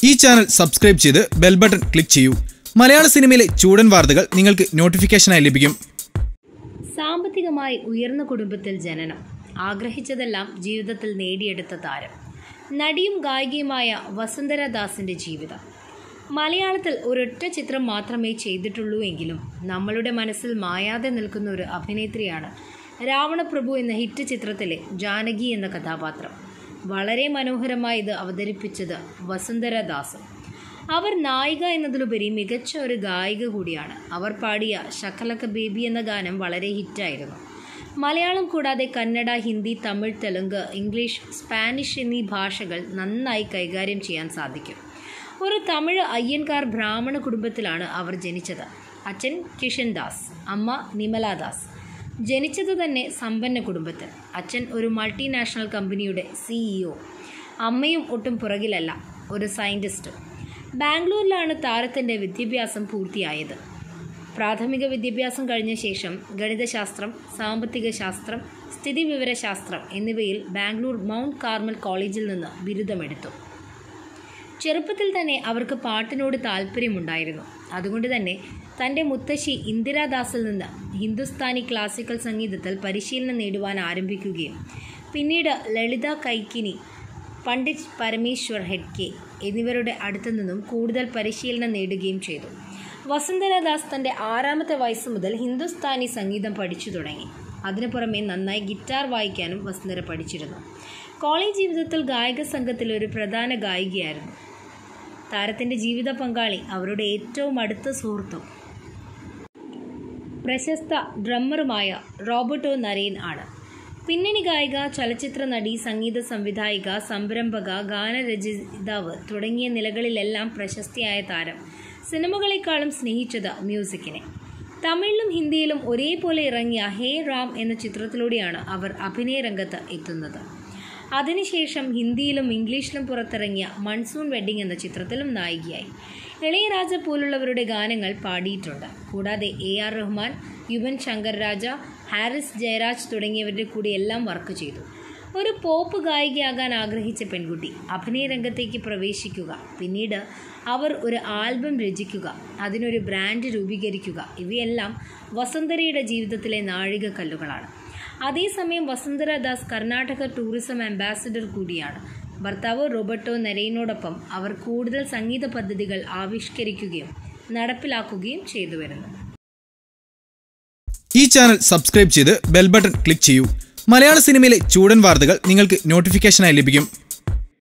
ഈ channel subscribe ചെയ്ത് bell button click ചെയ്യൂ മലയാള സിനിമയിലെ ചൂടൻ വാർത്തകൾ നിങ്ങൾക്ക് നോട്ടിഫിക്കേഷനായി ലഭിക്കും സാമ്പത്തികമായി ഉയർന്ന കുടുംബത്തിൽ ജനനം ആഗ്രഹിച്ചതെല്ലാം ജീവിതത്തിൽ നേടിയെടുത്ത താരം നടിയും ഗായികയുമായ വസുന്ധര ദാസിന്റെ ജീവിതം മലയാളത്തിൽ ഒരൊറ്റ ചിത്രം മാത്രമേ ചെയ്തിട്ടുള്ളൂ എങ്കിലും നമ്മളുടെ മനസ്സിൽ മായാതെ നിൽക്കുന്ന ഒരു അഭിനേത്രിയാണ് രാവണപ്രഭു എന്ന ഹിറ്റ് ചിത്രത്തിലെ ജാനകി എന്ന കഥാപാത്രം വളരെ മനോഹരമായി ഇത് അവതരിപ്പിച്ചത് വസുന്ധര ദാസ് അവർ നായിക എന്നതിലുപരി മികച്ച ഒരു ഗായിക കൂടിയാണ് അവർ പാടിയ ശക്കലക്ക ബേബി എന്ന ഗാനം വളരെ ഹിറ്റായിരുന്നു മലയാളം കൂടാതെ കന്നഡ ഹിന്ദി തമിഴ് തെലുങ്ക് ഇംഗ്ലീഷ് സ്പാനിഷ് എന്നീ ഭാഷകൾ നന്നായി കൈകാര്യം ചെയ്യാൻ സാധിക്കും ഒരു തമിഴ് അയ്യൻകാർ ബ്രാഹ്മണ കുടുംബത്തിലാണ് അവർ ജനിച്ചത് അച്ഛൻ കിഷൻ ദാസ് അമ്മ നിമല ദാസ് ജനിച്ചത് തന്നെ സമ്പന്ന കുടുംബത്തിൽ അച്ഛൻ ഒരു മൾട്ടിനാഷണൽ കമ്പനിയുടെ സിഇഒ അമ്മയും ഒട്ടും പുറകിലല്ല ഒരു സയൻറ്റിസ്റ്റും ബാംഗ്ലൂരിലാണ് താരത്തിൻ്റെ വിദ്യാഭ്യാസം പൂർത്തിയായത് പ്രാഥമിക വിദ്യാഭ്യാസം കഴിഞ്ഞ ശേഷം ഗണിതശാസ്ത്രം സാമ്പത്തിക ശാസ്ത്രം സ്ഥിതിവിവരശാസ്ത്രം എന്നിവയിൽ ബാംഗ്ലൂർ മൗണ്ട് കാർമൽ കോളേജിൽ നിന്ന് ബിരുദമെടുത്തു ചെറുപ്പത്തിൽ തന്നെ അവർക്ക് പാട്ടിനോട് താല്പര്യമുണ്ടായിരുന്നു അതുകൊണ്ട് തന്നെ തൻ്റെ മുത്തശ്ശി ഇന്ദിരാദാസിൽ നിന്ന് ഹിന്ദുസ്ഥാനി ക്ലാസിക്കൽ സംഗീതത്തിൽ പരിശീലനം നേടുവാൻ ആരംഭിക്കുകയും പിന്നീട് ലളിത കൈക്കിനി പണ്ഡിറ്റ് പരമേശ്വർ ഹെഡ്കെ എന്നിവരുടെ അടുത്തു നിന്നും കൂടുതൽ പരിശീലനം നേടുകയും ചെയ്തു വസുന്ധരദാസ് തൻ്റെ ആറാമത്തെ വയസ്സ് മുതൽ ഹിന്ദുസ്ഥാനി സംഗീതം പഠിച്ചു തുടങ്ങി അതിനു പുറമെ നന്നായി ഗിറ്റാർ വായിക്കാനും വസുന്ധര പഠിച്ചിരുന്നു കോളേജ് ജീവിതത്തിൽ ഗായക സംഘത്തിൽ ഒരു പ്രധാന ഗായികയായിരുന്നു താരത്തിൻ്റെ ജീവിത പങ്കാളി അവരുടെ ഏറ്റവും അടുത്ത സുഹൃത്തും പ്രശസ്ത ഡ്രമ്മറുമായ റോബർട്ടോ നരേൻ ആണ് പിന്നണി ഗായിക ചലച്ചിത്ര നടി സംഗീത സംവിധായിക സംരംഭക ഗാനരചയിതാവ് തുടങ്ങിയ നിലകളിലെല്ലാം പ്രശസ്തിയായ താരം സിനിമകളെക്കാളും സ്നേഹിച്ചത് മ്യൂസിക്കിനെ തമിഴിലും ഹിന്ദിയിലും ഒരേപോലെ ഇറങ്ങിയ ഹേ റാം എന്ന ചിത്രത്തിലൂടെയാണ് അവർ അഭിനയ രംഗത്ത് എത്തുന്നത് അതിനുശേഷം ഹിന്ദിയിലും ഇംഗ്ലീഷിലും പുറത്തിറങ്ങിയ മൺസൂൺ വെഡ്ഡിംഗ് എന്ന ചിത്രത്തിലും നായികയായി ഇളയരാജ പോലുള്ളവരുടെ ഗാനങ്ങൾ പാടിയിട്ടുണ്ട് കൂടാതെ എ ആർ റഹ്മാൻ യുവൻ ശങ്കർ രാജ ഹാരിസ് ജയരാജ് തുടങ്ങിയവരുടെ കൂടി എല്ലാം വർക്ക് ചെയ്തു ഒരു പോപ്പ് ഗായികയാകാൻ ആഗ്രഹിച്ച പെൺകുട്ടി അഭിനയ രംഗത്തേക്ക് പ്രവേശിക്കുക പിന്നീട് അവർ ഒരു ആൽബം രചിക്കുക അതിനൊരു ബ്രാൻഡ് രൂപീകരിക്കുക ഇവയെല്ലാം വസുന്ധരയുടെ ജീവിതത്തിലെ നാഴികക്കല്ലുകളാണ് അതേസമയം വസുന്ധര ദാസ് കർണാടക ടൂറിസം അംബാസിഡർ കൂടിയാണ് ഭർത്താവ് റോബർട്ടോ നരയിനോടൊപ്പം അവർ കൂടുതൽ സംഗീത പദ്ധതികൾ ആവിഷ്കരിക്കുകയും നടപ്പിലാക്കുകയും ചെയ്തു വരുന്നു ഈ ചാനൽ സബ്സ്ക്രൈബ് ചെയ്ത് ബെൽ ബട്ടൺ ക്ലിക്ക് ചെയ്യൂ മലയാള സിനിമയിലെ ചൂടൻ വാർത്തകൾ നിങ്ങൾക്ക് നോട്ടിഫിക്കേഷനായി ലഭിക്കും